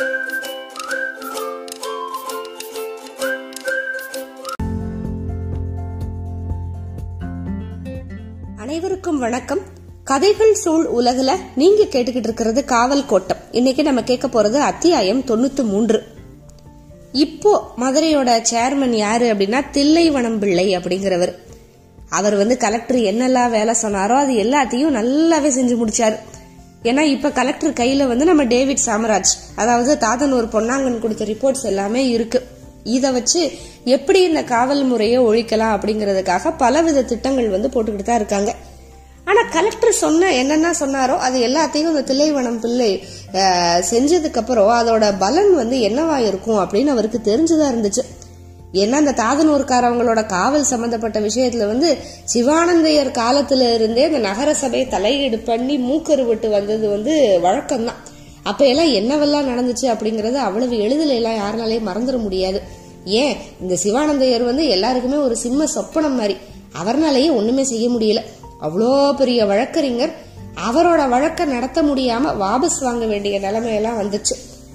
அனைவருக்கும் வணக்கம் கதைகள் சூழ் உலகுல நீங்க கேட்டுக்கிட்டு இருக்கிறது காவல் கோட்டம் இன்னைக்கு நம்ம கேட்க போறது அத்தியாயம் தொண்ணூத்தி மூன்று இப்போ மதுரையோட சேர்மன் யாரு அப்படின்னா தில்லைவனம் பிள்ளை அப்படிங்கிறவர் அவர் வந்து கலெக்டர் என்னெல்லாம் வேலை சொன்னாரோ அது எல்லாத்தையும் நல்லாவே செஞ்சு முடிச்சாரு ஏன்னா இப்ப கலெக்டர் கையில வந்து நம்ம டேவிட் சாமராஜ் அதாவது தாத்தன் ஒரு பொன்னாங்கன் கொடுத்த ரிப்போர்ட்ஸ் எல்லாமே இருக்கு இத வச்சு எப்படி இந்த காவல் முறையை ஒழிக்கலாம் அப்படிங்கறதுக்காக பலவித திட்டங்கள் வந்து போட்டுக்கிட்டு தான் இருக்காங்க ஆனா கலெக்டர் சொன்ன என்னென்ன சொன்னாரோ அது எல்லாத்தையும் இந்த தில்லைவனம் பிள்ளை அஹ், செஞ்சதுக்கு அப்புறம் அதோட பலன் வந்து என்னவா இருக்கும் அப்படின்னு அவருக்கு தெரிஞ்சுதான் இருந்துச்சு ஏன்னா இந்த தாதனூர்காரவங்களோட காவல் சம்பந்தப்பட்ட விஷயத்துல வந்து சிவானந்தையர் காலத்துல இருந்தே இந்த நகரசபை தலையீடு பண்ணி மூக்கருவிட்டு வந்தது வந்து வழக்கம்தான் அப்ப எல்லாம் என்னவெல்லாம் நடந்துச்சு அப்படிங்கறது அவ்வளவு எளிதில் எல்லாம் யாருனாலையும் மறந்துட முடியாது ஏன் இந்த சிவானந்தையர் வந்து எல்லாருக்குமே ஒரு சிம்ம சொப்பனம் மாதிரி அவர்னாலேயே ஒண்ணுமே செய்ய முடியல அவ்வளோ பெரிய வழக்கறிஞர் அவரோட வழக்க நடத்த முடியாம வாபஸ் வாங்க வேண்டிய நிலைமையெல்லாம் வந்துச்சு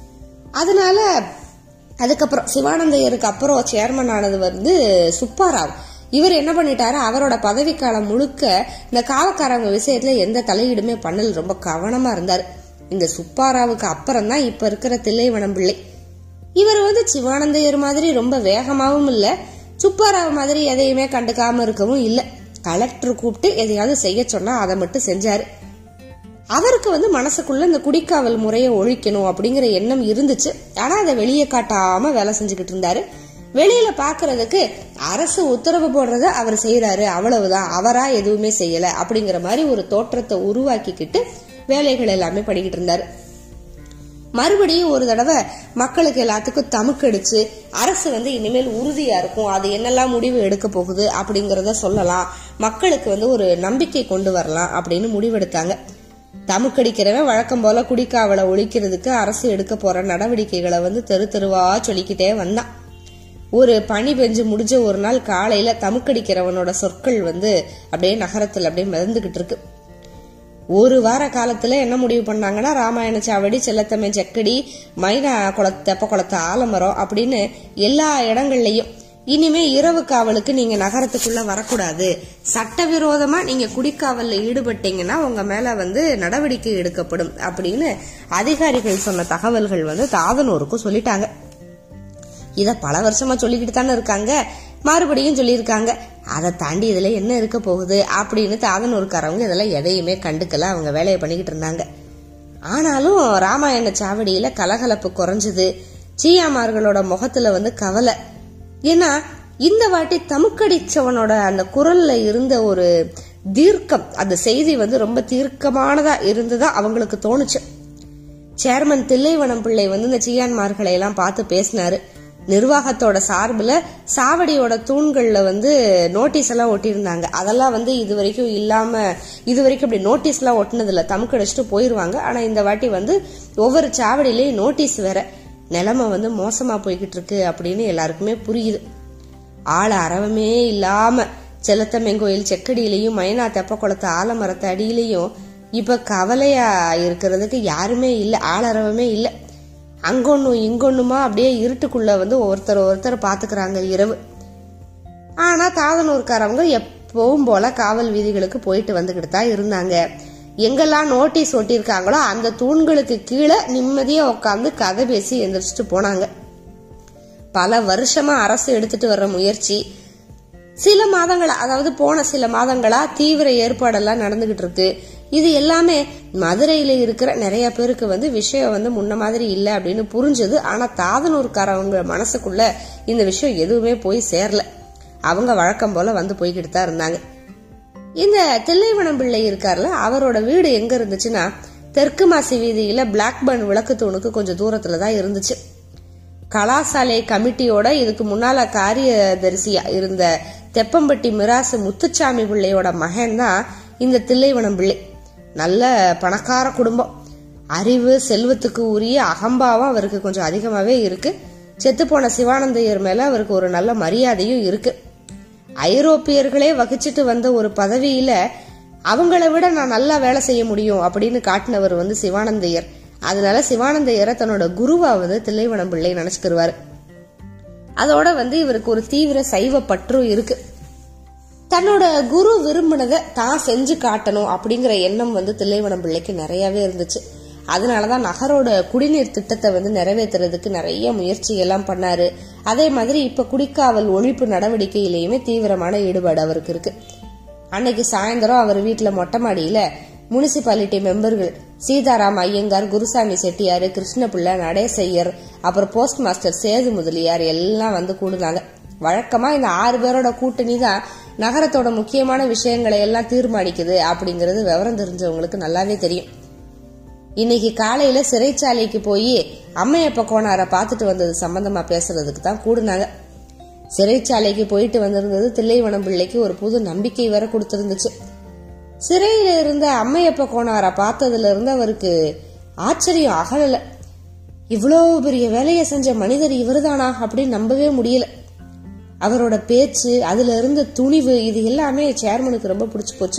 அதனால அதுக்கப்புறம் சிவானந்தையருக்கு அப்புறம் சேர்மன் ஆனது வந்து சுப்பாராவ் இவர் என்ன பண்ணிட்டாரு அவரோட பதவிக்காலம் முழுக்க இந்த காவக்காரங்க விஷயத்துல எந்த தலையீடுமே பண்ணல ரொம்ப கவனமா இருந்தாரு இந்த சுப்பாராவுக்கு அப்புறம் தான் இப்ப இருக்கிற தில்லைவனம் பிள்ளை இவர் வந்து சிவானந்தையர் மாதிரி ரொம்ப வேகமாவும் இல்ல சுப்பாராவ் மாதிரி எதையுமே கண்டுக்காம இருக்கவும் இல்ல கலெக்டர் கூப்பிட்டு எதையாவது செய்ய சொன்னா அதை மட்டும் செஞ்சாரு அவருக்கு வந்து மனசுக்குள்ள இந்த குடிக்காவல் முறையை ஒழிக்கணும் அப்படிங்கிற எண்ணம் இருந்துச்சு ஆனா அதை வெளியே காட்டாம வேலை செஞ்சுக்கிட்டு இருந்தாரு வெளியில பாக்குறதுக்கு அரசு உத்தரவு போடுறத அவர் செய்யறாரு அவ்வளவுதான் அவரா எதுவுமே செய்யல அப்படிங்கிற மாதிரி ஒரு தோற்றத்தை உருவாக்கிக்கிட்டு வேலைகள் எல்லாமே பண்ணிக்கிட்டு இருந்தாரு மறுபடியும் ஒரு தடவை மக்களுக்கு எல்லாத்துக்கும் தமுக்கடிச்சு அரசு வந்து இனிமேல் உறுதியா இருக்கும் அது என்னெல்லாம் முடிவு எடுக்க போகுது அப்படிங்கறத சொல்லலாம் மக்களுக்கு வந்து ஒரு நம்பிக்கை கொண்டு வரலாம் அப்படின்னு முடிவெடுத்தாங்க தமுக்கடிக்கிறவன் வழக்கம் போல குடிக்காவலை ஒழிக்கிறதுக்கு அரசு எடுக்க போற நடவடிக்கைகளை வந்து தெரு தெருவா சொல்லிக்கிட்டே வந்தான் ஒரு பனி பெஞ்சு முடிஞ்ச ஒரு நாள் காலையில தமுக்கடிக்கிறவனோட சொற்கள் வந்து அப்படியே நகரத்துல அப்படியே மிதந்துகிட்டு இருக்கு ஒரு வார காலத்துல என்ன முடிவு பண்ணாங்கன்னா ராமாயண சாவடி செல்லத்தம்மை செக்கடி மைனா குளத்து தெப்ப குளத்து ஆலமரம் அப்படின்னு எல்லா இடங்கள்லயும் இனிமே இரவு காவலுக்கு நீங்க நகரத்துக்குள்ள வரக்கூடாது சட்டவிரோதமா நீங்க குடிக்காவல்ல ஈடுபட்டீங்கன்னா உங்க மேல வந்து நடவடிக்கை எடுக்கப்படும் அப்படின்னு அதிகாரிகள் சொன்ன தகவல்கள் வந்து தாதனூருக்கும் சொல்லிட்டாங்க இத பல வருஷமா சொல்லிக்கிட்டு தானே இருக்காங்க மறுபடியும் சொல்லியிருக்காங்க அதை தாண்டி இதுல என்ன இருக்க போகுது அப்படின்னு தாதனூருக்காரவங்க இதெல்லாம் எதையுமே கண்டுக்கல அவங்க வேலையை பண்ணிக்கிட்டு இருந்தாங்க ஆனாலும் ராமாயண சாவடியில கலகலப்பு குறைஞ்சது சீயாமார்களோட முகத்துல வந்து கவலை ஏன்னா இந்த வாட்டி தமுக்கடிச்சவனோட அந்த குரல்ல இருந்த ஒரு தீர்க்கம் அந்த செய்தி வந்து ரொம்ப தீர்க்கமானதா இருந்ததா அவங்களுக்கு தோணுச்சு சேர்மன் தில்லைவனம் பிள்ளை வந்து இந்த சீயான்மார்களை எல்லாம் பார்த்து பேசினாரு நிர்வாகத்தோட சார்பில் சாவடியோட தூண்கள்ல வந்து நோட்டீஸ் எல்லாம் ஒட்டியிருந்தாங்க அதெல்லாம் வந்து இது வரைக்கும் இல்லாம இது வரைக்கும் அப்படி நோட்டீஸ் எல்லாம் ஒட்டினதில்ல தமுக்கு அடிச்சுட்டு போயிருவாங்க ஆனா இந்த வாட்டி வந்து ஒவ்வொரு சாவடியிலயும் நோட்டீஸ் வேற நிலைமை வந்து மோசமா போய்கிட்டு இருக்கு அப்படின்னு எல்லாருக்குமே புரியுது ஆள் அறவமே இல்லாம செல்லத்தம்மன் செக்கடியிலையும் மைனா தெப்ப குளத்து ஆலமரத்து அடியிலையும் இப்ப கவலையா இருக்கிறதுக்கு யாருமே இல்ல ஆளறவமே இல்ல அங்கொன்னும் இங்கொன்னுமா அப்படியே இருட்டுக்குள்ள வந்து ஒருத்தர் ஒருத்தர் பாத்துக்கிறாங்க இரவு ஆனா தாதனூர்காரவங்க எப்பவும் போல காவல் வீதிகளுக்கு போயிட்டு வந்துகிட்டு தான் இருந்தாங்க எங்கெல்லாம் நோட்டீஸ் ஒட்டியிருக்காங்களோ அந்த தூண்களுக்கு கீழே நிம்மதியா உட்காந்து கதை பேசி எந்திரிச்சிட்டு போனாங்க பல வருஷமா அரசு எடுத்துட்டு வர்ற முயற்சி சில மாதங்களா அதாவது போன சில மாதங்களா தீவிர ஏற்பாடெல்லாம் நடந்துகிட்டு இருக்கு இது எல்லாமே மதுரையில இருக்கிற நிறைய பேருக்கு வந்து விஷயம் வந்து முன்ன மாதிரி இல்ல அப்படின்னு புரிஞ்சது ஆனா தாதனூர்காரவங்க மனசுக்குள்ள இந்த விஷயம் எதுவுமே போய் சேரல அவங்க வழக்கம் போல வந்து போய்கிட்டு தான் இருந்தாங்க இந்த தில்லைவனம் பிள்ளை இருக்கார்ல அவரோட வீடு எங்க இருந்துச்சுன்னா தெற்கு மாசி வீதியில பிளாக்பர்ன் விளக்கு தூணுக்கு கொஞ்சம் தூரத்துல தான் இருந்துச்சு கலாசாலை கமிட்டியோட இதுக்கு முன்னால காரியதரிசியா இருந்த தெப்பம்பட்டி மிராசு முத்துச்சாமி பிள்ளையோட மகன் தான் இந்த தில்லைவனம் பிள்ளை நல்ல பணக்கார குடும்பம் அறிவு செல்வத்துக்கு உரிய அகம்பாவம் அவருக்கு கொஞ்சம் அதிகமாவே இருக்கு செத்துப்போன சிவானந்தையர் மேல அவருக்கு ஒரு நல்ல மரியாதையும் இருக்கு ஐரோப்பியர்களே வகிச்சிட்டு வந்த ஒரு பதவியில அவங்கள விட நான் நல்லா வேலை செய்ய முடியும் அப்படின்னு காட்டினவர் வந்து சிவானந்தையர் அதனால சிவானந்த ஐயரை தன்னோட குருவா வந்து தில்லைவனம் பிள்ளை நினைச்சுக்கிருவாரு அதோட வந்து இவருக்கு ஒரு தீவிர சைவ பற்றும் இருக்கு தன்னோட குரு விரும்பினதை தான் செஞ்சு காட்டணும் அப்படிங்கிற எண்ணம் வந்து தில்லைவனம் பிள்ளைக்கு நிறையவே இருந்துச்சு அதனாலதான் நகரோட குடிநீர் திட்டத்தை வந்து நிறைவேற்றுறதுக்கு நிறைய முயற்சி எல்லாம் பண்ணாரு அதே மாதிரி இப்ப குடிக்காவல் ஒழிப்பு நடவடிக்கையிலயுமே தீவிரமான ஈடுபாடு அவருக்கு இருக்கு அன்னைக்கு சாயந்தரம் அவர் வீட்டுல மொட்டை மாடியில முனிசிபாலிட்டி மெம்பர்கள் சீதாராம் ஐயங்கார் குருசாமி செட்டியார் கிருஷ்ணபிள்ளை நடேசையர் அப்புறம் போஸ்ட் மாஸ்டர் சேது முதலியார் எல்லாம் வந்து கூடுனாங்க வழக்கமா இந்த ஆறு பேரோட கூட்டணி தான் நகரத்தோட முக்கியமான விஷயங்களை எல்லாம் தீர்மானிக்குது அப்படிங்கறது விவரம் தெரிஞ்சவங்களுக்கு நல்லாவே தெரியும் இன்னைக்கு காலையில சிறைச்சாலைக்கு போய் அம்மையப்ப கோணார பார்த்துட்டு வந்தது சம்பந்தமா பேசுறதுக்கு தான் கூடுனாங்க சிறைச்சாலைக்கு போயிட்டு வந்திருந்தது தில்லைவனம் பிள்ளைக்கு ஒரு புது நம்பிக்கை வர கொடுத்திருந்துச்சு சிறையில இருந்த அம்மையப்ப கோணார பார்த்ததுல இருந்து அவருக்கு ஆச்சரியம் அகலல இவ்வளவு பெரிய வேலையை செஞ்ச மனிதர் இவர்தானா அப்படின்னு நம்பவே முடியல அவரோட பேச்சு அதுல இருந்த துணிவு இது எல்லாமே சேர்மனுக்கு ரொம்ப பிடிச்சு போச்சு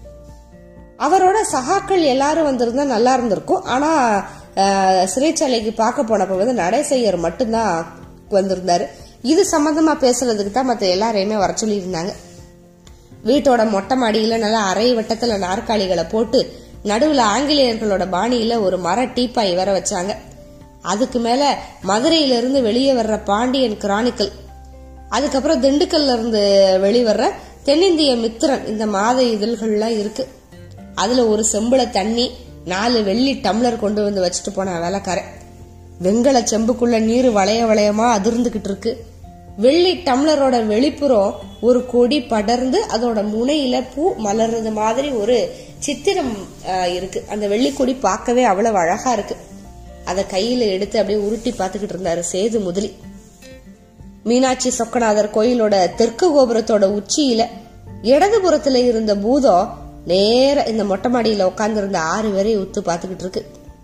அவரோட சகாக்கள் எல்லாரும் வந்திருந்தா நல்லா இருந்திருக்கும் ஆனா அஹ், சிறைச்சாலைக்கு பார்க்க போனப்ப வந்து நடேசையர் மட்டும்தான் வந்திருந்தாரு இது சம்பந்தமா பேசுறதுக்கு தான் மத்த எல்லாரையுமே வர சொல்லியிருந்தாங்க வீட்டோட மொட்டை மாடியில நல்லா அரை வட்டத்துல நாற்காலிகளை போட்டு நடுவுல ஆங்கிலேயர்களோட பாணியில ஒரு மர டீப்பாய் வர வச்சாங்க அதுக்கு மேல மதுரையில இருந்து வெளியே வர்ற பாண்டியன் கிரானிக்கல் அதுக்கப்புறம் திண்டுக்கல்ல இருந்து வெளிவர்ற தென்னிந்திய மித்திரன் இந்த மாத இதழ்கள்லாம் இருக்கு அதுல ஒரு செம்புல தண்ணி நாலு வெள்ளி டம்ளர் கொண்டு வந்து வச்சுட்டு போன வேலைக்காரன் வெங்கல செம்புக்குள்ள நீர் வளைய வளையமா அதிர்ந்துகிட்டு இருக்கு வெள்ளி டம்ளரோட வெளிப்புறம் ஒரு கொடி படர்ந்து அதோட முனையில பூ மலர்றது மாதிரி ஒரு சித்திரம் ஆஹ், இருக்கு அந்த வெள்ளி கொடி பார்க்கவே அவ்வளவு அழகா இருக்கு அத கையில எடுத்து அப்படியே உருட்டி பார்த்துக்கிட்டு இருந்தாரு சேது முதலி மீனாட்சி சொக்கநாதர் கோயிலோட தெற்கு கோபுரத்தோட உச்சியில இடதுபுறத்துல இருந்த பூதம் நேர இந்த மொட்டை மாடியில உட்கார்ந்திருந்த ஆறு பேரையும் உத்து பார்த்துக்கிட்டு இருக்கு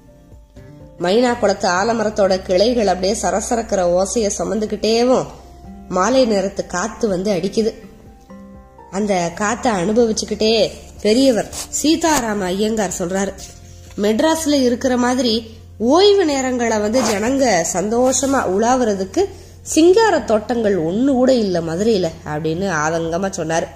மைனா குளத்து ஆலமரத்தோட கிளைகள் அப்படியே சரசரக்கிற ஓசைய சுமந்துகிட்டேவும் மாலை நேரத்து காத்து வந்து அடிக்குது அந்த காத்தை அனுபவிச்சுக்கிட்டே பெரியவர் சீதாராம ஐயங்கார் சொல்றாரு மெட்ராஸ்ல இருக்கிற மாதிரி ஓய்வு நேரங்களை வந்து ஜனங்க சந்தோஷமா உலாவுறதுக்கு சிங்கார தோட்டங்கள் ஒண்ணு கூட இல்ல மதுரையில அப்படின்னு ஆதங்கமா சொன்னாரு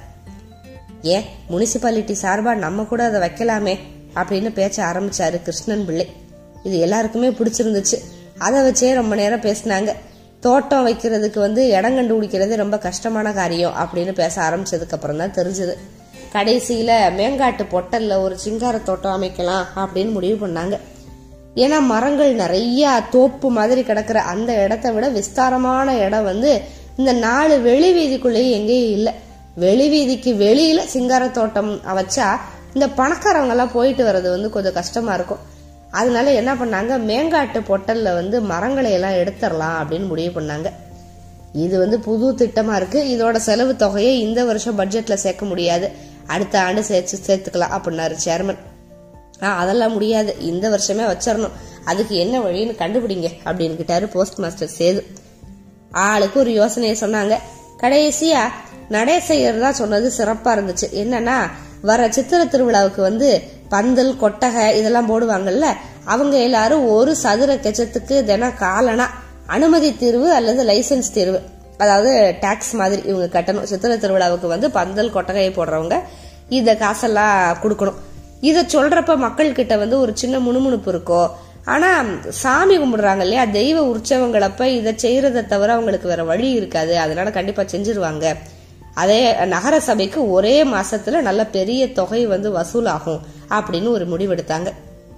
ஏன் முனிசிபாலிட்டி சார்பா நம்ம கூட அதை வைக்கலாமே அப்படின்னு பேச்ச ஆரம்பிச்சாரு கிருஷ்ணன் பிள்ளை இது எல்லாருக்குமே பிடிச்சிருந்துச்சு அதை வச்சே ரொம்ப நேரம் பேசினாங்க தோட்டம் வைக்கிறதுக்கு வந்து இடம் கண்டுபிடிக்கிறது ரொம்ப கஷ்டமான காரியம் அப்படின்னு பேச ஆரம்பிச்சதுக்கு அப்புறம் தான் தெரிஞ்சது கடைசியில மேங்காட்டு பொட்டல்ல ஒரு சிங்கார தோட்டம் அமைக்கலாம் அப்படின்னு முடிவு பண்ணாங்க ஏன்னா மரங்கள் நிறைய தோப்பு மாதிரி கிடக்குற அந்த இடத்த விட விஸ்தாரமான இடம் வந்து இந்த நாலு வெளி வீதிக்குள்ளேயே எங்கேயும் இல்லை வெளி வீதிக்கு வெளியில சிங்கார தோட்டம் வச்சா இந்த பணக்காரவங்க எல்லாம் போயிட்டு வர்றது வந்து கொஞ்சம் கஷ்டமா இருக்கும் அதனால என்ன பண்ணாங்க மேங்காட்டு பொட்டல்ல வந்து மரங்களை எல்லாம் எடுத்துடலாம் அப்படின்னு முடிவு பண்ணாங்க இது வந்து புது திட்டமா இருக்கு இதோட செலவு தொகையை இந்த வருஷம் பட்ஜெட்ல சேர்க்க முடியாது அடுத்த ஆண்டு சேர்த்து சேர்த்துக்கலாம் அப்படின்னாரு சேர்மன் ஆ அதெல்லாம் முடியாது இந்த வருஷமே வச்சிடணும் அதுக்கு என்ன வழின்னு கண்டுபிடிங்க அப்படின்னு கிட்டாரு போஸ்ட் மாஸ்டர் சேது ஆளுக்கு ஒரு யோசனையை சொன்னாங்க கடைசியா நடேசையர் தான் சொன்னது சிறப்பா இருந்துச்சு என்னன்னா வர சித்திர திருவிழாவுக்கு வந்து பந்தல் கொட்டகை இதெல்லாம் போடுவாங்கல்ல அவங்க எல்லாரும் ஒரு சதுர கெச்சத்துக்கு தினம் காலனா அனுமதி தீர்வு அல்லது லைசென்ஸ் தீர்வு அதாவது டாக்ஸ் மாதிரி இவங்க கட்டணும் சித்திர திருவிழாவுக்கு வந்து பந்தல் கொட்டகையை போடுறவங்க இத காசெல்லாம் கொடுக்கணும் இத சொல்றப்ப மக்கள் கிட்ட வந்து ஒரு சின்ன முணுமுணுப்பு இருக்கும் ஆனா சாமி கும்பிடுறாங்க இல்லையா தெய்வ உற்சவங்களப்ப இதை செய்யறதை தவிர அவங்களுக்கு வேற வழி இருக்காது அதனால கண்டிப்பா செஞ்சிருவாங்க அதே நகர சபைக்கு ஒரே மாசத்துல நல்ல பெரிய தொகை வந்து வசூலாகும் அப்படின்னு ஒரு முடிவெடுத்தாங்க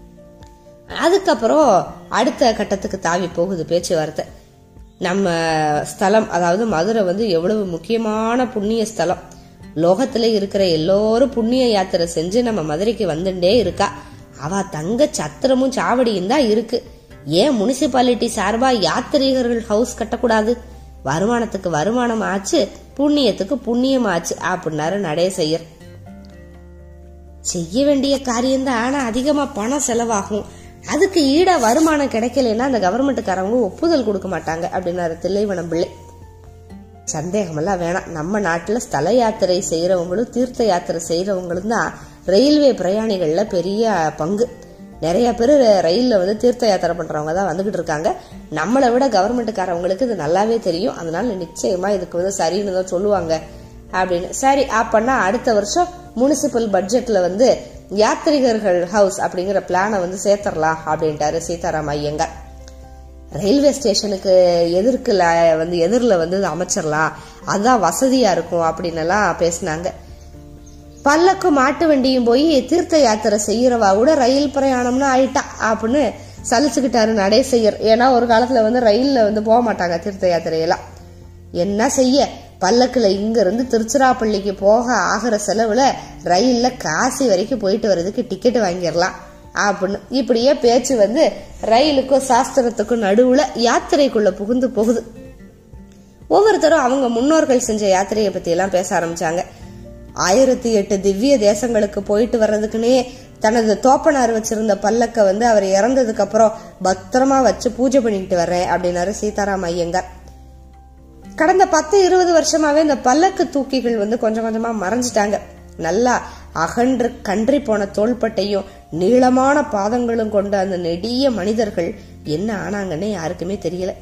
அதுக்கப்புறம் அடுத்த கட்டத்துக்கு தாவி போகுது பேச்சுவார்த்தை நம்ம ஸ்தலம் அதாவது மதுரை வந்து எவ்வளவு முக்கியமான புண்ணிய ஸ்தலம் லோகத்துல இருக்கிற எல்லோரும் புண்ணிய யாத்திரை செஞ்சு நம்ம மதுரைக்கு வந்துட்டே இருக்கா அவ தங்க சத்திரமும் சாவடியும் தான் இருக்கு ஏன் முனிசிபாலிட்டி சார்பா யாத்திரிகர்கள் ஹவுஸ் கட்டக்கூடாது வருமானத்துக்கு வருமானம் ஆச்சு புண்ணியத்துக்கு புண்ணியம் ஆச்சு அப்படின்னாரு நடேசையர் செய்ய வேண்டிய காரியம்தான் ஆனா அதிகமா பணம் செலவாகும் அதுக்கு ஈடா வருமானம் கிடைக்கலன்னா அந்த கவர்மெண்ட்டுக்காரவங்க ஒப்புதல் கொடுக்க மாட்டாங்க அப்படின்னாரு தில்லைவனம் பிள்ளை சந்தேகமெல்லாம் வேணாம் நம்ம நாட்டுல ஸ்தல யாத்திரை செய்யறவங்களும் தீர்த்த யாத்திரை செய்யறவங்களும் தான் ரயில்வே பிரயாணிகள்ல பெரிய பங்கு நிறைய பேர் ரயில்ல வந்து தீர்த்த யாத்திரை பண்றவங்க தான் வந்துகிட்டு இருக்காங்க நம்மளை விட கவர்மெண்ட்டுக்காரவங்களுக்கு இது நல்லாவே தெரியும் அதனால நிச்சயமா இதுக்கு வந்து சரின்னு தான் சொல்லுவாங்க அப்படின்னு சரி அப்பன்னா அடுத்த வருஷம் முனிசிபல் பட்ஜெட்ல வந்து யாத்ரிகர்கள் ஹவுஸ் அப்படிங்கிற பிளானை வந்து சேர்த்தரலாம் அப்படின்ட்டாரு சீதாராம் ஐயங்கார் ரயில்வே ஸ்டேஷனுக்கு எதிர்க்கு வந்து எதிரில் வந்து அமைச்சிடலாம் அதான் வசதியா இருக்கும் அப்படின்னு எல்லாம் பேசினாங்க பல்லக்கும் மாட்டு வண்டியும் போய் தீர்த்த யாத்திரை செய்யறவா கூட ரயில் பிரயாணம்னு ஆயிட்டா அப்படின்னு சலிச்சுக்கிட்டாரு நடேசையர் ஏன்னா ஒரு காலத்துல வந்து ரயில்ல வந்து போக மாட்டாங்க தீர்த்த யாத்திரையெல்லாம் என்ன செய்ய பல்லக்குல இங்க இருந்து திருச்சிராப்பள்ளிக்கு போக ஆகிற செலவுல ரயில்ல காசி வரைக்கும் போயிட்டு வர்றதுக்கு டிக்கெட் வாங்கிடலாம் அப்படின்னு இப்படியே பேச்சு வந்து ரயிலுக்கும் சாஸ்திரத்துக்கும் நடுவுல யாத்திரைக்குள்ள புகுந்து போகுது ஒவ்வொருத்தரும் அவங்க முன்னோர்கள் செஞ்ச யாத்திரையை பத்தி எல்லாம் பேச ஆரம்பிச்சாங்க ஆயிரத்தி எட்டு திவ்ய தேசங்களுக்கு போயிட்டு வர்றதுக்குன்னே தனது தோப்பனார் வச்சிருந்த பல்லக்க வந்து அவர் இறந்ததுக்கு அப்புறம் பத்திரமா வச்சு பூஜை பண்ணிட்டு வர்றேன் அப்படின்னாரு சீதாராம் ஐயங்கார் கடந்த பத்து இருபது வருஷமாவே இந்த பல்லக்கு தூக்கிகள் வந்து கொஞ்சம் கொஞ்சமா மறைஞ்சிட்டாங்க நல்லா அகன்று கன்றி போன தோள்பட்டையும் நீளமான பாதங்களும் கொண்ட அந்த நெடிய மனிதர்கள் என்ன ஆனாங்கன்னு யாருக்குமே தெரியல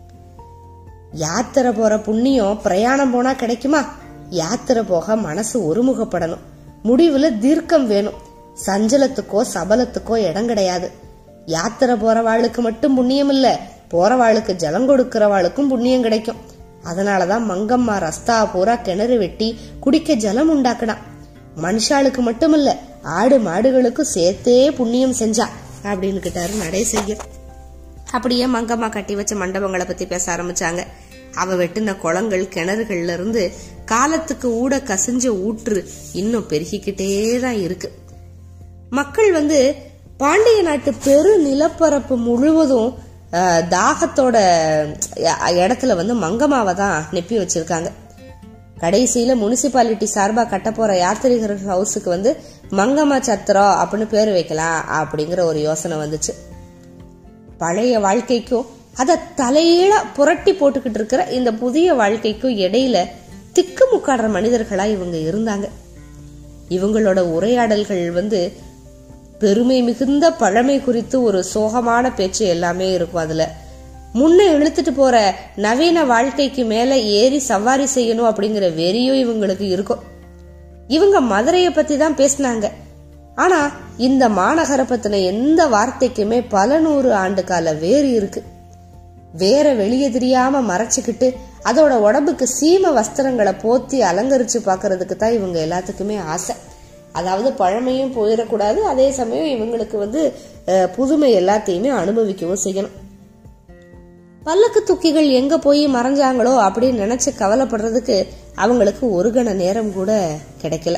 யாத்திரை போற புண்ணியம் பிரயாணம் போனா கிடைக்குமா யாத்திரை போக மனசு ஒருமுகப்படணும் முடிவுல தீர்க்கம் வேணும் சஞ்சலத்துக்கோ சபலத்துக்கோ இடம் கிடையாது யாத்திரை போறவாளுக்கு மட்டும் புண்ணியம் இல்ல போறவாளுக்கு ஜலம் கொடுக்கறவாளுக்கும் புண்ணியம் கிடைக்கும் அதனாலதான் மங்கம்மா ரஸ்தா பூரா கிணறு வெட்டி குடிக்க ஜலம் உண்டாக்குனான் மனுஷாளுக்கு மட்டும் இல்ல ஆடு மாடுகளுக்கும் சேர்த்தே புண்ணியம் செஞ்சா அப்படின்னு கிட்டாரு நடேசையர் அப்படியே மங்கம்மா கட்டி வச்ச மண்டபங்களை பத்தி பேச ஆரம்பிச்சாங்க அவ வெட்டின குளங்கள் கிணறுகள்ல இருந்து காலத்துக்கு ஊட கசிஞ்ச ஊற்று இன்னும் பெருகிக்கிட்டே தான் இருக்கு மக்கள் வந்து பாண்டிய நாட்டு பெரு நிலப்பரப்பு முழுவதும் அஹ், தாகத்தோட அஹ், இடத்துல வந்து மங்கம்மாவை தான் நெப்பி வச்சிருக்காங்க கடைசியில முனிசிபாலிட்டி சார்பா கட்ட போற யாத்திரிகர் ஹவுஸுக்கு வந்து மங்கம்மா சத்திரம் அப்படின்னு பேர் வைக்கலாம் அப்படிங்கிற ஒரு யோசனை வந்துச்சு பழைய வாழ்க்கைக்கும் அத தலையீழ புரட்டி போட்டுக்கிட்டு இருக்கிற இந்த புதிய வாழ்க்கைக்கும் இடையில திக்கு முக்காடுற மனிதர்களா இவங்க இருந்தாங்க இவங்களோட உரையாடல்கள் வந்து பெருமை மிகுந்த பழமை குறித்து ஒரு சோகமான பேச்சு எல்லாமே இருக்கும் அதுல முன்ன இழுத்துட்டு போற நவீன வாழ்க்கைக்கு மேல ஏறி சவாரி செய்யணும் அப்படிங்கிற வெறியும் இவங்களுக்கு இருக்கும் இவங்க மதுரைய பத்தி தான் பேசினாங்க ஆனா இந்த மாநகரை பத்தின எந்த வார்த்தைக்குமே பல நூறு ஆண்டு கால வேறு இருக்கு வேற வெளியே தெரியாம மறைச்சுக்கிட்டு அதோட உடம்புக்கு சீம வஸ்திரங்களை போத்தி அலங்கரிச்சு பாக்குறதுக்கு தான் இவங்க எல்லாத்துக்குமே ஆசை அதாவது பழமையும் போயிடக்கூடாது அதே சமயம் இவங்களுக்கு வந்து அஹ், புதுமை எல்லாத்தையுமே அனுபவிக்கவும் செய்யணும் பல்லக்கு தூக்கிகள் எங்க போய் மறைஞ்சாங்களோ அப்படின்னு நினைச்சு கவலைப்படுறதுக்கு அவங்களுக்கு ஒரு கண நேரம் கூட கிடைக்கல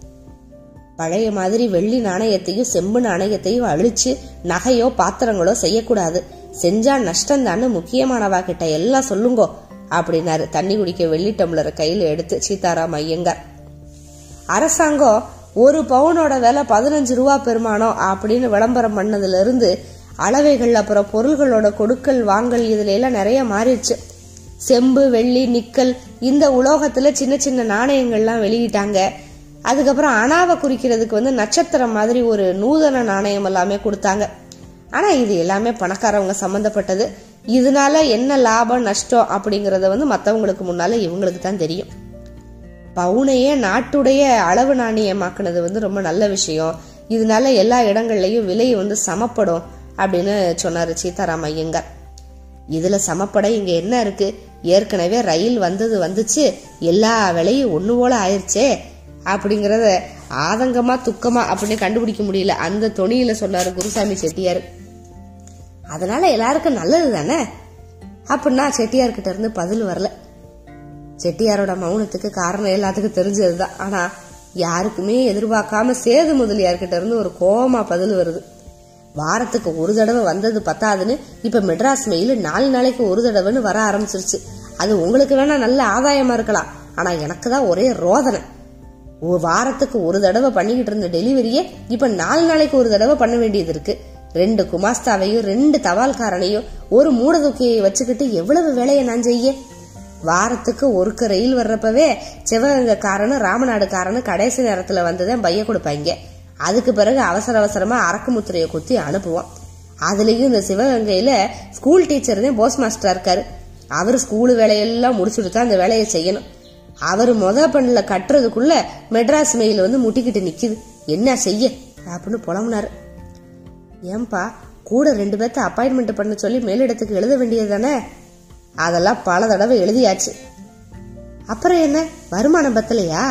பழைய மாதிரி வெள்ளி நாணயத்தையும் செம்பு நாணயத்தையும் அழிச்சு நகையோ பாத்திரங்களோ செய்யக்கூடாது செஞ்சா நஷ்டம்தான்னு முக்கியமானவா கிட்ட எல்லாம் சொல்லுங்கோ அப்படின்னாரு தண்ணி குடிக்க வெள்ளி டம்ளரை கையில எடுத்து சீதாராம் ஐயங்கார் அரசாங்கம் ஒரு பவுனோட விலை பதினஞ்சு ரூபா பெருமானம் அப்படின்னு விளம்பரம் பண்ணதுல இருந்து அளவைகள் அப்புறம் பொருள்களோட கொடுக்கல் வாங்கல் இதுல எல்லாம் நிறைய மாறிடுச்சு செம்பு வெள்ளி நிக்கல் இந்த உலோகத்துல சின்ன சின்ன நாணயங்கள்லாம் வெளியிட்டாங்க அதுக்கப்புறம் அணாவை குறிக்கிறதுக்கு வந்து நட்சத்திரம் மாதிரி ஒரு நூதன நாணயம் எல்லாமே கொடுத்தாங்க ஆனா இது எல்லாமே பணக்காரவங்க சம்பந்தப்பட்டது இதனால என்ன லாபம் நஷ்டம் அப்படிங்கறத வந்து மத்தவங்களுக்கு முன்னால இவங்களுக்கு தான் தெரியும் பவுனையே நாட்டுடைய அளவு நாணயமாக்குனது வந்து ரொம்ப நல்ல விஷயம் இதனால எல்லா இடங்கள்லயும் விலை வந்து சமப்படும் அப்படின்னு சொன்னாரு சீதாராம் ஐயங்கார் இதுல சமப்பட இங்க என்ன இருக்கு ஏற்கனவே ரயில் வந்தது வந்துச்சு எல்லா விலையும் ஒண்ணு போல ஆயிருச்சே அப்படிங்கறத ஆதங்கமா துக்கமா அப்படின்னு கண்டுபிடிக்க முடியல அந்த தொனியில சொன்னாரு குருசாமி செட்டியார் அதனால எல்லாருக்கும் நல்லது தானே அப்படின்னா செட்டியார்கிட்ட இருந்து பதில் வரல செட்டியாரோட மௌனத்துக்கு காரணம் எல்லாத்துக்கும் தெரிஞ்சதுதான் ஆனா யாருக்குமே எதிர்பார்க்காம சேது முதலியார்கிட்ட இருந்து ஒரு கோவமா பதில் வருது வாரத்துக்கு ஒரு தடவை வந்தது பத்தாதுன்னு இப்ப மெட்ராஸ் மெயில் நாலு நாளைக்கு ஒரு தடவைன்னு வர ஆரம்பிச்சிருச்சு அது உங்களுக்கு வேணா நல்ல ஆதாயமா இருக்கலாம் ஆனா எனக்கு தான் ஒரே ரோதனை ஒரு வாரத்துக்கு ஒரு தடவை பண்ணிக்கிட்டு இருந்த டெலிவரியை இப்ப நாலு நாளைக்கு ஒரு தடவை பண்ண வேண்டியது இருக்கு ரெண்டு குமாஸ்தாவையும் ரெண்டு தபால்காரனையும் ஒரு மூடதுக்கியை வச்சுக்கிட்டு எவ்வளவு வேலையை நான் செய்ய வாரத்துக்கு ஒருக்க ரயில் வர்றப்பவே சிவகங்கைக்காரனும் ராமநாடுக்காரனும் கடைசி நேரத்துல வந்துதான் பைய கொடுப்பாங்க அதுக்கு பிறகு அவசர அவசரமா அரக்குமுத்திரையை குத்தி அனுப்புவோம் அதுலயும் இந்த சிவகங்கையில ஸ்கூல் டீச்சர் தான் போஸ்ட் மாஸ்டரா இருக்காரு அவர் ஸ்கூல் வேலையெல்லாம் முடிச்சுட்டு தான் அந்த வேலையை செய்யணும் அவர் முத பண்ணில கட்டுறதுக்குள்ள மெட்ராஸ் மெயில் வந்து முட்டிக்கிட்டு நிக்குது என்ன செய்ய அப்படின்னு புலம்புனாரு ஏன்பா கூட ரெண்டு பேர்த்த அப்பாயின்மெண்ட் பண்ண சொல்லி மேலிடத்துக்கு எழுத வேண்டியது தானே அதெல்லாம் பல தடவை எழுதியாச்சு அப்புறம் என்ன வருமானம் பத்தலையா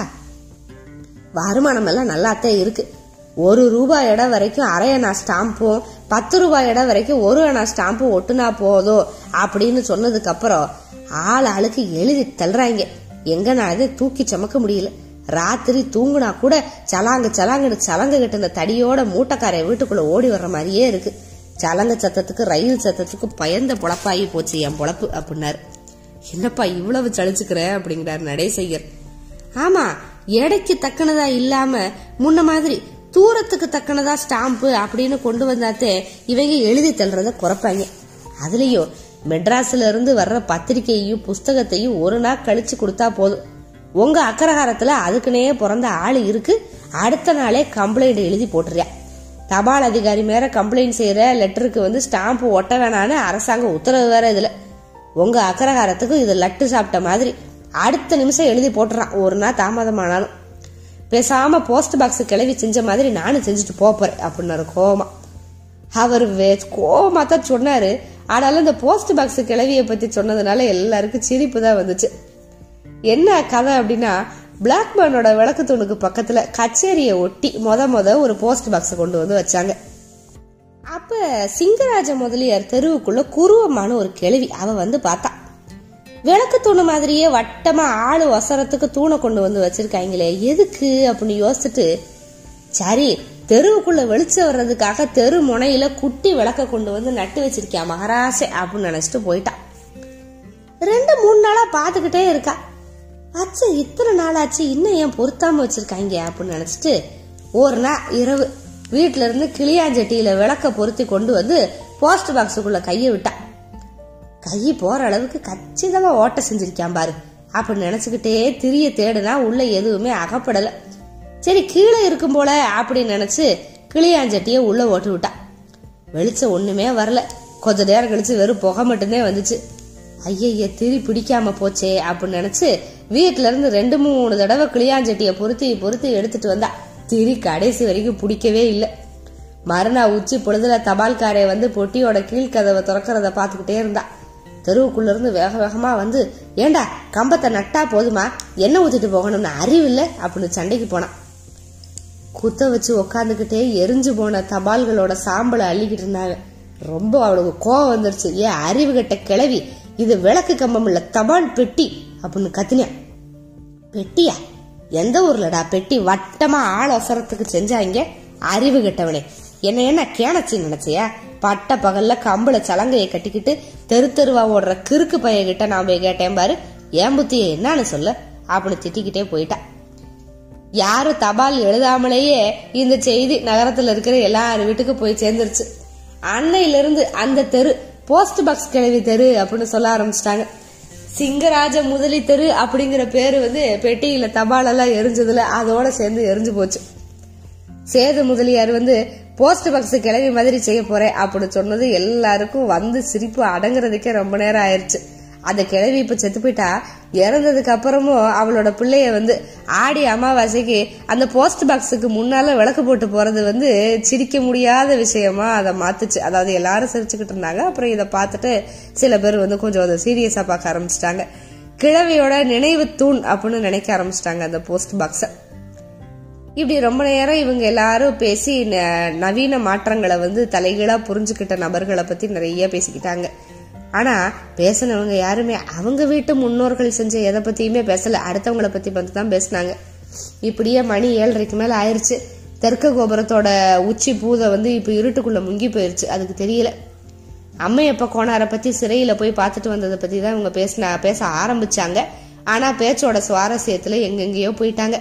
வருமானம் எல்லாம் நல்லாத்தான் இருக்கு ஒரு ரூபாய் இடம் வரைக்கும் அரை அணா ஸ்டாம்பும் பத்து ரூபாய் இடம் வரைக்கும் ஒரு அணா ஸ்டாம்பும் ஒட்டுனா போதும் அப்படின்னு சொன்னதுக்கு அப்புறம் ஆள் ஆளுக்கு எழுதி தள்ளுறாங்க எங்கனாலே தூக்கி சுமக்க முடியல ராத்திரி தூங்குனா கூட சலாங்கு சலாங்குன்னு சலங்க கட்டுன தடியோட மூட்டைக்காரை வீட்டுக்குள்ள ஓடி வர்ற மாதிரியே இருக்கு சலங்க சத்தத்துக்கு ரயில் சத்தத்துக்கு பயந்த பொழப்பாகி போச்சு என் பொழப்பு அப்படின்னாரு என்னப்பா இவ்வளவு சளிச்சுக்கிற அப்படிங்கிறார் நடேசையர் ஆமா எடைக்கு தக்கனதா இல்லாம முன்ன மாதிரி தூரத்துக்கு தக்கனதா ஸ்டாம்பு அப்படின்னு கொண்டு வந்தாத்தே இவங்க எழுதி தள்ளுறத குறைப்பாங்க அதுலயும் மெட்ராஸ்ல இருந்து வர்ற பத்திரிக்கையையும் புஸ்தகத்தையும் ஒரு நாள் கழிச்சு கொடுத்தா போதும் உங்க அக்கரகாரத்துல அதுக்குனே பிறந்த ஆள் இருக்கு அடுத்த நாளே கம்ப்ளைண்ட் எழுதி போட்டுறியா தபால் அதிகாரி மேல கம்ப்ளைண்ட் செய்யற லெட்டருக்கு வந்து ஸ்டாம்ப் ஒட்ட வேணான்னு அரசாங்கம் உத்தரவு வேற இதுல உங்க அக்கரகாரத்துக்கு இது லட்டு சாப்பிட்ட மாதிரி அடுத்த நிமிஷம் எழுதி போட்டுறான் ஒரு நாள் தாமதமானாலும் பேசாம போஸ்ட் பாக்ஸ் கிளவி செஞ்ச மாதிரி நானும் செஞ்சுட்டு போறேன் அப்படின்னாரு கோவமா அவர் கோவமா தான் சொன்னாரு ஆனாலும் இந்த போஸ்ட் பாக்ஸ் கிளவியை பத்தி சொன்னதுனால எல்லாருக்கும் சிரிப்பு தான் வந்துச்சு என்ன கதை அப்படின்னா பிளாக்பேர்னோட விளக்கு தூணுக்கு பக்கத்துல கச்சேரியை ஒட்டி மொத மொத ஒரு போஸ்ட் பாக்ஸ் கொண்டு வந்து வச்சாங்க அப்ப சிங்கராஜ முதலியார் தெருவுக்குள்ள குருவமான ஒரு கிழவி அவ வந்து பார்த்தா விளக்கு தூணு மாதிரியே வட்டமா ஆளு ஒசரத்துக்கு தூணை கொண்டு வந்து வச்சிருக்காங்களே எதுக்கு அப்படின்னு யோசிச்சுட்டு சரி தெருவுக்குள்ள வெளிச்சம் வர்றதுக்காக தெரு முனையில குட்டி விளக்க கொண்டு வந்து நட்டு வச்சிருக்கியா மகாராசே அப்படின்னு நினைச்சிட்டு போயிட்டான் ரெண்டு மூணு நாளா பாத்துக்கிட்டே இருக்கா அச்சு இத்தனை நாளாச்சு இன்னும் ஏன் பொருத்தாம வச்சிருக்காங்க அப்படின்னு நினைச்சிட்டு ஒரு நாள் இரவு வீட்டுல இருந்து கிளியாஞ்சட்டியில விளக்க பொருத்தி கொண்டு வந்து போஸ்ட் பாக்ஸுக்குள்ள கையை விட்டா கை போற அளவுக்கு கச்சிதமா ஓட்ட செஞ்சிருக்கான் பாரு அப்படின்னு நினைச்சுக்கிட்டே திரிய தேடுனா உள்ள எதுவுமே அகப்படல சரி கீழே இருக்கும் போல அப்படின்னு நினைச்சு கிளியாஞ்சட்டிய உள்ள ஓட்டு விட்டா வெளிச்சம் ஒண்ணுமே வரல கொஞ்ச நேரம் கழிச்சு வெறும் புகை மட்டும்தான் வந்துச்சு ஐயய்ய திரி பிடிக்காம போச்சே அப்படின்னு நினைச்சு வீட்டுல இருந்து ரெண்டு மூணு தடவை கிளியாஞ்சட்டிய பொருத்தி பொருத்தி எடுத்துட்டு வந்தா திரி கடைசி வரைக்கும் பிடிக்கவே இல்லை மறுநாள் உச்சி பொழுதுல தபால்காரை வந்து பொட்டியோட கீழ்கதவை திறக்கிறத பாத்துக்கிட்டே இருந்தா தெருவுக்குள்ள இருந்து வேக வேகமா வந்து ஏண்டா கம்பத்தை நட்டா போதுமா எண்ணெய் ஊத்திட்டு போகணும்னு அறிவில்ல அப்படின்னு சண்டைக்கு போனான் குத்த வச்சு உக்காந்துக்கிட்டே எரிஞ்சு போன தபால்களோட சாம்பலை அள்ளிக்கிட்டு இருந்தாங்க ரொம்ப அவளுக்கு கோவம் வந்துருச்சு ஏன் அறிவு கட்ட கிளவி இது விளக்கு கம்பம் இல்ல தபால் பெட்டி அப்படின்னு கத்தினேன் பெட்டியா எந்த ஊர்லடா பெட்டி வட்டமா ஆள் அவசரத்துக்கு செஞ்சாங்க அறிவு கெட்டவனே என்ன என்ன கேனச்சி நினைச்சியா பட்ட பகல்ல கம்பள சலங்கையை கட்டிக்கிட்டு தெரு தெருவா ஓடுற கிறுக்கு பைய கிட்ட நான் போய் கேட்டேன் பாரு ஏன் புத்திய என்னன்னு சொல்ல அப்படின்னு திட்டிக்கிட்டே போயிட்டா யாரும் தபால் எழுதாமலேயே இந்த செய்தி நகரத்துல இருக்கிற எல்லார் வீட்டுக்கு போய் சேர்ந்துருச்சு அன்னையில இருந்து அந்த தெரு போஸ்ட் பாக்ஸ் கிழவி தெரு அப்படின்னு சொல்ல ஆரம்பிச்சிட்டாங்க சிங்கராஜ முதலி தெரு அப்படிங்கிற பேரு வந்து பெட்டியில தபால் எல்லாம் எரிஞ்சதுல அதோட சேர்ந்து எரிஞ்சு போச்சு சேது முதலியார் வந்து போஸ்ட் பாக்ஸ் கிளவி மாதிரி செய்ய போறேன் அப்படின்னு சொன்னது எல்லாருக்கும் வந்து சிரிப்பு அடங்குறதுக்கே ரொம்ப நேரம் ஆயிருச்சு அந்த கிழவி இப்ப செத்து போயிட்டா இறந்ததுக்கு அப்புறமும் அவளோட பிள்ளைய வந்து ஆடி அமாவாசைக்கு அந்த போஸ்ட் பாக்ஸுக்கு முன்னால விளக்கு போட்டு போறது வந்து சிரிக்க முடியாத விஷயமா அதை மாத்துச்சு அதாவது எல்லாரும் சிரிச்சுக்கிட்டு இருந்தாங்க அப்புறம் இதை பார்த்துட்டு சில பேர் வந்து கொஞ்சம் அதை சீரியஸா பார்க்க ஆரம்பிச்சிட்டாங்க கிழவியோட நினைவு தூண் அப்படின்னு நினைக்க ஆரம்பிச்சிட்டாங்க அந்த போஸ்ட் பாக்ஸை இப்படி ரொம்ப நேரம் இவங்க எல்லாரும் பேசி நவீன மாற்றங்களை வந்து தலைகீழா புரிஞ்சுக்கிட்ட நபர்களை பத்தி நிறைய பேசிக்கிட்டாங்க ஆனா பேசினவங்க யாருமே அவங்க வீட்டு முன்னோர்கள் செஞ்ச எதை பத்தியுமே பேசல அடுத்தவங்கள பத்தி பார்த்து தான் பேசினாங்க இப்படியே மணி ஏழரைக்கு மேல ஆயிருச்சு தெற்கு கோபுரத்தோட உச்சி பூதை வந்து இப்ப இருட்டுக்குள்ள முங்கி போயிருச்சு அதுக்கு தெரியல அம்மையப்ப கோணாரை பத்தி சிறையில போய் பார்த்துட்டு வந்ததை பத்தி தான் இவங்க பேசின பேச ஆரம்பிச்சாங்க ஆனா பேச்சோட சுவாரஸ்யத்துல எங்கெங்கேயோ போயிட்டாங்க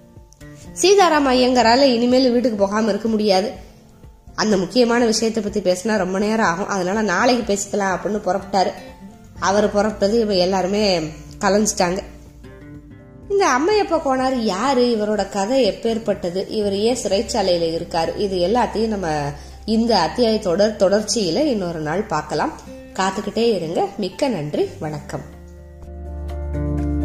சீதாராம் ஐயங்கரால இனிமேல் வீட்டுக்கு போகாம இருக்க முடியாது அந்த முக்கியமான விஷயத்தை பத்தி பேசினா ரொம்ப நேரம் ஆகும் அதனால நாளைக்கு பேசிக்கலாம் அப்படின்னு புறப்பட்டாரு அவர் புறப்பட்டது இவங்க எல்லாருமே கலைஞ்சிட்டாங்க இந்த அம்மையப்ப கோனார் யாரு இவரோட கதை எப்பேற்பட்டது இவர் ஏன் சிறைச்சாலையில இருக்காரு இது எல்லாத்தையும் நம்ம இந்த அத்தியாய தொடர் தொடர்ச்சியில இன்னொரு நாள் பார்க்கலாம் காத்துக்கிட்டே இருங்க மிக்க நன்றி வணக்கம்